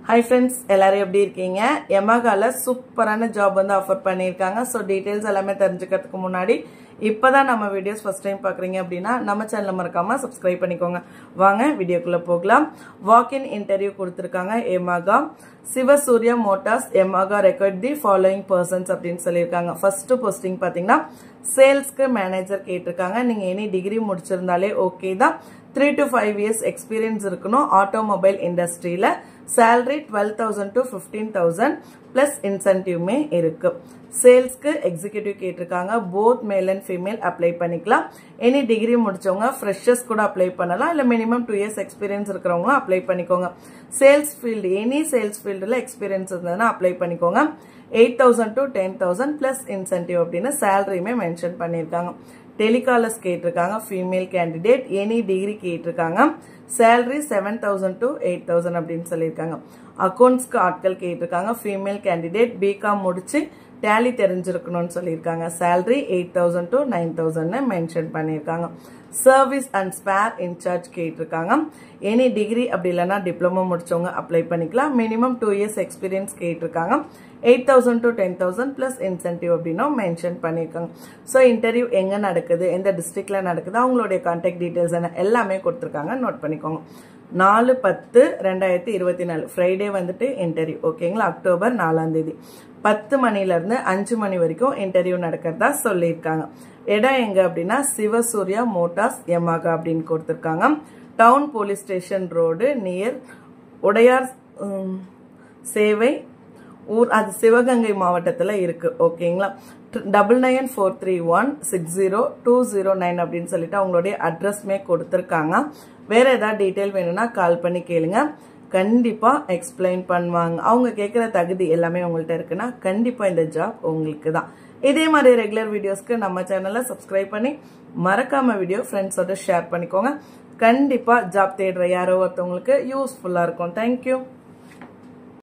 hi friends எல்லாரும் எப்படி இருக்கீங்க எமகால சூப்பரான ஜாப் வந்து ஆஃபர் பண்ணியிருக்காங்க ஸோ டீட்டெயில்ஸ் எல்லாமே தெரிஞ்சுக்கிறதுக்கு முன்னாடி இப்போதான் நம்ம வீடியோஸ் ஃபர்ஸ்ட் டைம் பார்க்குறீங்க அப்படின்னா நம்ம சேனலை மறக்காம சப்ஸ்கிரைப் பண்ணிக்கோங்க வாங்க வீடியோக்குள்ள போகலாம் வாக்கின் இன்டர்வியூ கொடுத்துருக்காங்க Yamaha Sivasurya motors Yamaha record the following persons அப்படின்னு சொல்லியிருக்காங்க ஃபர்ஸ்ட் போஸ்டிங் பார்த்தீங்கன்னா சேல்ஸ்க்கு மேனேஜர் கேட்டிருக்காங்க நீங்க எனி டிகிரி முடிச்சிருந்தாலே ஓகே தான் three to five years experience இருக்கணும் ஆட்டோமொபைல் இண்டஸ்ட்ரியில salary twelve thousand to fifteen thousand plus இன்சென்டிவ்மே இருக்கு சேல்ஸ்க்கு எக்ஸிக்யூட்டிவ் கேட்டிருக்காங்க both male and female apply பண்ணிக்கலாம் எனி டிகிரி முடிச்சவங்க ஃப்ரெஷர்ஸ் கூட அப்ளை பண்ணலாம் இல்லை மினிமம் டூ இயர்ஸ் எக்ஸ்பீரியன்ஸ் இருக்கிறவங்களும் அப்ளை பண்ணிக்கோங்க சேல்ஸ் ஃபீல்டு எனி சேல்ஸ் ஃபீல்டில் எக்ஸ்பீரியன்ஸ் இருந்ததுன்னா அப்ளை பண்ணிக்கோங்க eight thousand to ten thousand plus incentive அப்படின்னு சேலரியுமே மென்ஷன் பண்ணியிருக்காங்க டெலிகாலர்ஸ் கேட்டிருக்காங்க ஃபீமேல் கேண்டிடேட் எனி டிகிரி கேட்டிருக்காங்க salary seven thousand to eight thousand அப்படின்னு சொல்லியிருக்காங்க அக்கௌண்ட்ஸ்க்கு ஆட்கள் கேட்டிருக்காங்க ஃபீமேல் கேண்டிடேட் பிகாம் முடிச்சு டேலி தெரிஞ்சிருக்கணும்னு சொல்லியிருக்காங்க salary eight thousand to nine தௌசண்ட்னு மென்ஷன் பண்ணியிருக்காங்க சர்வீஸ் அண்ட் ஸ்பேர் இன்சார்ஜ் கேட்டிருக்காங்க எனி டிகிரி அப்படி இல்லைன்னா டிப்ளமோ முடிச்சவங்க அப்ளை பண்ணிக்கலாம் மினிமம் டூ இயர்ஸ் எக்ஸ்பீரியன்ஸ் கேட்டிருக்காங்க eight thousand to ten thousand plus incentive அப்படின்னும் மென்ஷன் பண்ணியிருக்காங்க ஸோ இன்டர்வியூ எங்கே நடக்குது எந்த டிஸ்ட்ரிக்ட்ல நடக்குது அவங்களுடைய கான்டாக்ட் டீட்டெயில்ஸ் என்ன எல்லாமே கொடுத்துருக்காங்க நோட் பண்ணிக்கோங்க நாலு பத்து ரெண்டாயிரத்தி இருபத்தி நாலு ஃப்ரைடே வந்துட்டு இன்டர்வியூ ஓகேங்களா அக்டோபர் நாலாம் தேதி பத்து மணிலேருந்து அஞ்சு மணி வரைக்கும் இன்டர்வியூ நடக்கிறதா சொல்லியிருக்காங்க இடம் எங்க அப்படின்னா சிவசூர்யா மோட்டார்ஸ் எமாகா அப்படின்னு கொடுத்துருக்காங்க town police station road near உடையார் சேவை ஊர் அது சிவகங்கை மாவட்டத்தில் இருக்கு ஓகேங்களா double nine four three one six zero two zero nine அப்படின்னு சொல்லிட்டு அவங்களுடைய அட்ரஸ்மே கொடுத்துருக்காங்க வேற ஏதாவது டீட்டெயில் வேணும்னா கால் பண்ணி கேளுங்க கண்டிப்பா எக்ஸ்பிளைன் பண்ணுவாங்க அவங்க கேட்குற தகுதி எல்லாமே உங்கள்கிட்ட இருக்குன்னா கண்டிப்பா இந்த ஜாப் உங்களுக்கு தான் இதே மாதிரி ரெகுலர் வீடியோஸ்க்கு நம்ம சேனலை சப்ஸ்கிரைப் பண்ணி மறக்காம வீடியோ ஃப்ரெண்ட்ஸோட ஷேர் பண்ணிக்கோங்க கண்டிப்பா ஜாப் தேடுற யாரோ ஒருத்தவங்களுக்கு யூஸ்ஃபுல்லா இருக்கும் தேங்க்யூ